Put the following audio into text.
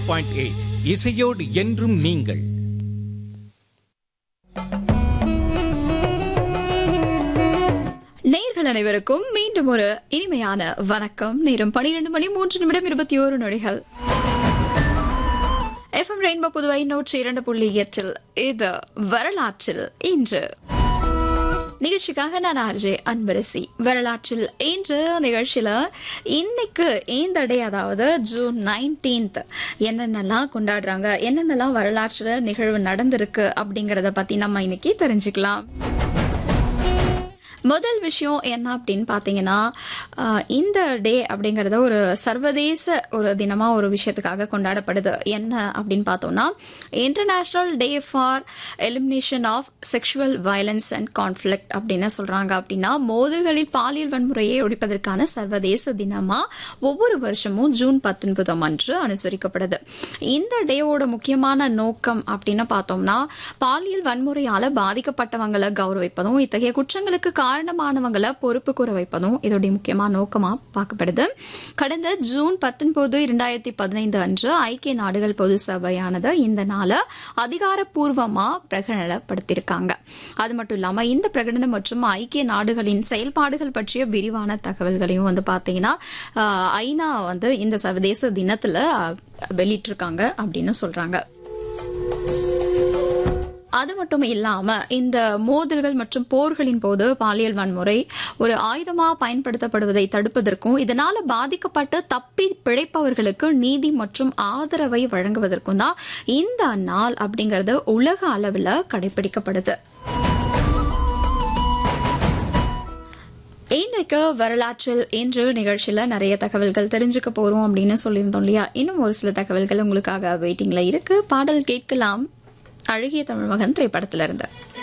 point eight இசையோடு என்றும் நீங்கள் நேர்கள் அனைவருக்கும் மீண்டும் ஒரு இனிமையான வணக்கம் நேரம் பனிரெண்டு மணி மூன்று நிமிடம் இருபத்தி ஓரு நொடிகள் எஃப்எம் ரெயின்போ புதுவை நூற்றி இரண்டு புள்ளி எட்டில் இது வரலாற்றில் இன்று நிகழ்ச்சிக்காக நான் ஆர்ஜே அன்பரசி வரலாற்றில் இன்று நிகழ்ச்சியில இன்னைக்கு இந்த டே அதாவது ஜூன் நைன்டீன்த் என்னென்னலாம் கொண்டாடுறாங்க என்னென்னலாம் வரலாற்றுல நிகழ்வு நடந்திருக்கு அப்படிங்கறத பத்தி நம்ம இன்னைக்கு தெரிஞ்சுக்கலாம் முதல் விஷயம் என்ன அப்படின்னு பார்த்தீங்கன்னா ஆஹ், இந்த டே அப்படிங்கறது ஒரு சர்வதேச ஒரு தினமா ஒரு விஷயத்துக்காக கொண்டாடப்படுது என்ன அப்படின்னு பார்த்தோம்னா international day for elimination of sexual violence and conflict அப்படின்னு சொல்றாங்க அப்படின்னா மோதல்களில் பாலியல் வன்முறையை ஒழிப்பதற்கான சர்வதேச தினமா ஒவ்வொரு வருஷமும் ஜூன் பத்தொன்பதாம் அன்று அனுசரிக்கப்படுது இந்த டேவோட முக்கியமான நோக்கம் அப்படின்னு பார்த்தோம்னா பாலியல் வன்முறையால பாதிக்கப்பட்டவங்களை கௌரவிப்பதும் இத்தகைய குற்றங்களுக்கு காரணமானவங்களை பொறுப்பு கூற வைப்பதும் இதோடைய முக்கியமான நோக்கமா பார்க்கப்படுது கடந்த ஜூன் பத்தொன்பது இரண்டாயிரத்தி பதினைந்து அன்று ஐக்கிய நாடுகள் பொது சபையானது இந்த நாளை அதிகாரப்பூர்வமா பிரகடனப்படுத்தியிருக்காங்க அது மட்டும் இல்லாம இந்த பிரகடனம் மற்றும் ஐக்கிய நாடுகளின் செயல்பாடுகள் பற்றிய விரிவான தகவல்களையும் வந்து பாத்தீங்கன்னா ஆஹ், ஐநா வந்து இந்த சர்வதேச தினத்துல ஆஹ், வெளியிட்டிருக்காங்க அப்படின்னு சொல்றாங்க அது மட்டும் இல்லாம இந்த மோதல்கள் மற்றும் போர்களின் போது பாலியல் வன்முறை ஒரு ஆயுதமா பயன்படுத்தப்படுவதை தடுப்பதற்கும் இதனால பாதிக்கப்பட்டு தப்பி பிழைப்பவர்களுக்கு நீதி மற்றும் ஆதரவை வழங்குவதற்கும் தான் இந்த நாள் அப்படிங்கறது உலக அளவில் கடைபிடிக்கப்படுது இன்றைக்கு வரலாற்றில் இன்று நிகழ்ச்சியில நிறைய தகவல்கள் தெரிஞ்சுக்க போறோம் அப்படின்னு சொல்லியிருந்தோம் இல்லையா இன்னும் ஒரு சில தகவல்கள் உங்களுக்காக வெயிட்டிங்ல இருக்கு பாடல் கேட்கலாம் அழகிய தமிழ் மகன் திரைப்படத்திலிருந்து